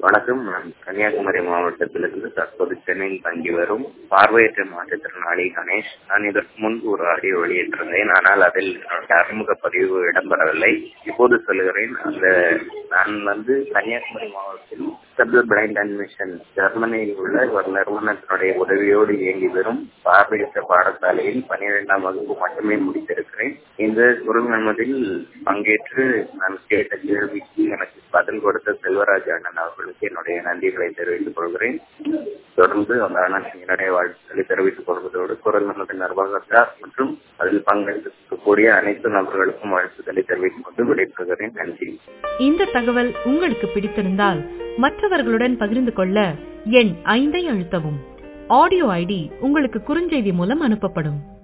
வணக்கம் நான் கன்னியாகுமரி மாவட்டத்திலிருந்து தற்போது சென்னையில் தங்கி வரும் பார்வையற்ற மாற்றுத்திறனாளி கணேஷ் நான் இதற்கு முன்பு ஒரு ஆடியோ வெளியிட்டிருந்தேன் ஆனால் அதில் என்னுடைய அறிமுக பதிவு இடம்பெறவில்லை இப்போது சொல்லுகிறேன் அந்த நான் வந்து கன்னியாகுமரி மாவட்டத்தில் சப்தர் பிளைண்ட் அண்ட் மிஷன் ஜெர்மனியில் உள்ள ஒரு நிறுவனத்தினுடைய உதவியோடு இயங்கி வரும் பார்வையற்ற பாடசாலையில் பனிரெண்டாம் வகுப்பு மட்டுமே முடித்திருக்கிறேன் இந்த குரல் நமதில் பங்கேற்று நான் கேட்ட கேள்விக்கு எனக்கு பதில் கொடுத்த செல்வராஜ் அண்ணன் அவர்களுக்கு என்னுடைய நன்றிகளை தெரிவித்துக் கொள்கிறேன் தொடர்ந்து அந்த அண்ணன் என்னுடைய வாழ்த்துக்களை தெரிவித்துக் கொள்வதோடு குரல் நமது நிர்வாகத்தார் மற்றும் அதில் பங்கெடுக்கக்கூடிய அனைத்து நபர்களுக்கும் வாழ்த்துக்களை தெரிவித்துக் கொண்டு விடைபெறுகிறேன் நன்றி இந்த தகவல் உங்களுக்கு பிடித்திருந்தால் மற்றவர்களுடன் பகிர்ந்து கொள்ள எண் ஐந்தை அழுத்தவும் ஆடியோ ஐடி உங்களுக்கு குறுஞ்செய்தி மூலம் அனுப்பப்படும்